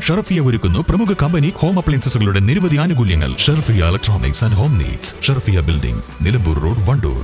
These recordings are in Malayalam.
ഷർഫിയ ഒരുക്കുന്നു പ്രമുഖ കമ്പനി ഹോം അപ്ലയൻസസുകളുടെ നിരവധി ആനുകൂല്യങ്ങൾ Sharfiya electronics and home needs Sharfiya building Nilambur road Wandoor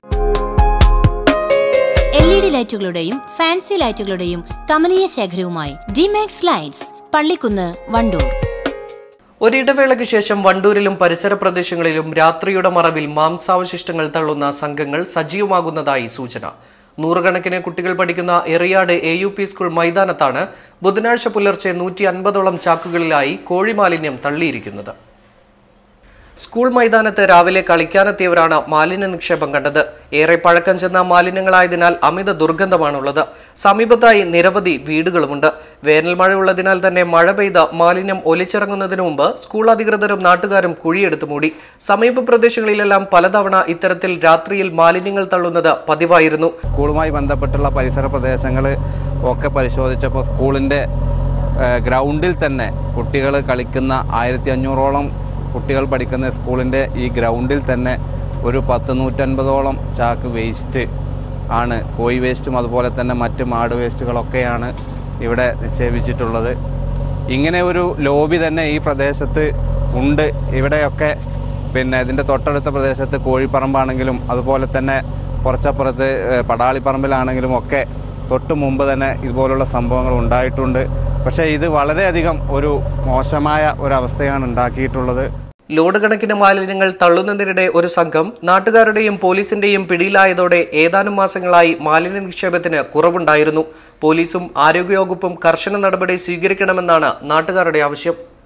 L E D ലൈറ്റുകളുടെയും ഫാൻസി ലൈറ്റുകളുടെയും കമനീയ ശേഖരവുമായി ഡിമാക്സ് ലൈറ്റ്സ് പള്ളിക്കുന്ന് വണ്ടൂർ ഒരിടവേളയ്ക്ക് ശേഷം വണ്ടൂരിലും പരിസര പ്രദേശങ്ങളിലും രാത്രിയുടെ മറവിൽ മാംസാവശിഷ്ടങ്ങൾ തള്ളുന്ന സംഘങ്ങൾ സജീവമാകുന്നതായി സൂചന നൂറുകണക്കിന് കുട്ടികൾ പഠിക്കുന്ന Eriyad A U P school മൈതാനത്താണ് ബുധനാഴ്ച പുലർച്ചെ നൂറ്റി അൻപതോളം ചാക്കുകളിലായി കോഴിമാലിന്യം തള്ളിയിരിക്കുന്നത് സ്കൂൾ മൈതാനത്ത് രാവിലെ കളിക്കാനെത്തിയവരാണ് മാലിന്യ നിക്ഷേപം കണ്ടത് ഏറെ പഴക്കം ചെന്ന മാലിന്യങ്ങളായതിനാൽ അമിത ദുർഗന്ധമാണുള്ളത് സമീപത്തായി നിരവധി വീടുകളുമുണ്ട് വേനൽ മഴയുള്ളതിനാൽ തന്നെ മഴ പെയ്ത മാലിന്യം ഒലിച്ചിറങ്ങുന്നതിന് മുമ്പ് സ്കൂൾ അധികൃതരും നാട്ടുകാരും കുഴിയെടുത്തു മൂടി സമീപ പ്രദേശങ്ങളിലെല്ലാം പലതവണ ഇത്തരത്തിൽ രാത്രിയിൽ മാലിന്യങ്ങൾ തള്ളുന്നത് പതിവായിരുന്നു സ്കൂളുമായി ബന്ധപ്പെട്ടുള്ള പരിസര പ്രദേശങ്ങൾ ഒക്കെ പരിശോധിച്ചപ്പോൾ സ്കൂളിൻ്റെ ഗ്രൗണ്ടിൽ തന്നെ കുട്ടികൾ കളിക്കുന്ന ആയിരത്തി അഞ്ഞൂറോളം കുട്ടികൾ പഠിക്കുന്ന സ്കൂളിൻ്റെ ഈ ഗ്രൗണ്ടിൽ തന്നെ ഒരു പത്ത് നൂറ്റൻപതോളം ചാക്ക് വേസ്റ്റ് ആണ് കോഴി വേസ്റ്റും അതുപോലെ തന്നെ മറ്റ് മാട് വേസ്റ്റുകളൊക്കെയാണ് ഇവിടെ നിക്ഷേപിച്ചിട്ടുള്ളത് ഇങ്ങനെ ഒരു ലോബി തന്നെ ഈ പ്രദേശത്ത് ഉണ്ട് ഇവിടെയൊക്കെ പിന്നെ ഇതിൻ്റെ തൊട്ടടുത്ത പ്രദേശത്ത് കോഴിപ്പറമ്പാണെങ്കിലും അതുപോലെ തന്നെ കുറച്ചപ്പുറത്ത് ഏഹ്, പടാളിപ്പറമ്പിലാണെങ്കിലും ഒക്കെ തൊട്ട് മുമ്പ് തന്നെ ഇതുപോലുള്ള സംഭവങ്ങൾ ഉണ്ടായിട്ടുണ്ട് പക്ഷേ ഇത് വളരെയധികം ഒരു മോശമായ ഒരവസ്ഥയാണ് ഉണ്ടാക്കിയിട്ടുള്ളത് ലോഡ് കണക്കിന് മാലിന്യങ്ങൾ തള്ളുന്നതിനിടെ ഒരു സംഘം നാട്ടുകാരുടെയും പോലീസിന്റെയും പിടിയിലായതോടെ ഏതാനും മാസങ്ങളായി മാലിന്യ നിക്ഷേപത്തിന് കുറവുണ്ടായിരുന്നു പോലീസും ആരോഗ്യവകുപ്പും കർശന നടപടി സ്വീകരിക്കണമെന്നാണ് നാട്ടുകാരുടെ ആവശ്യം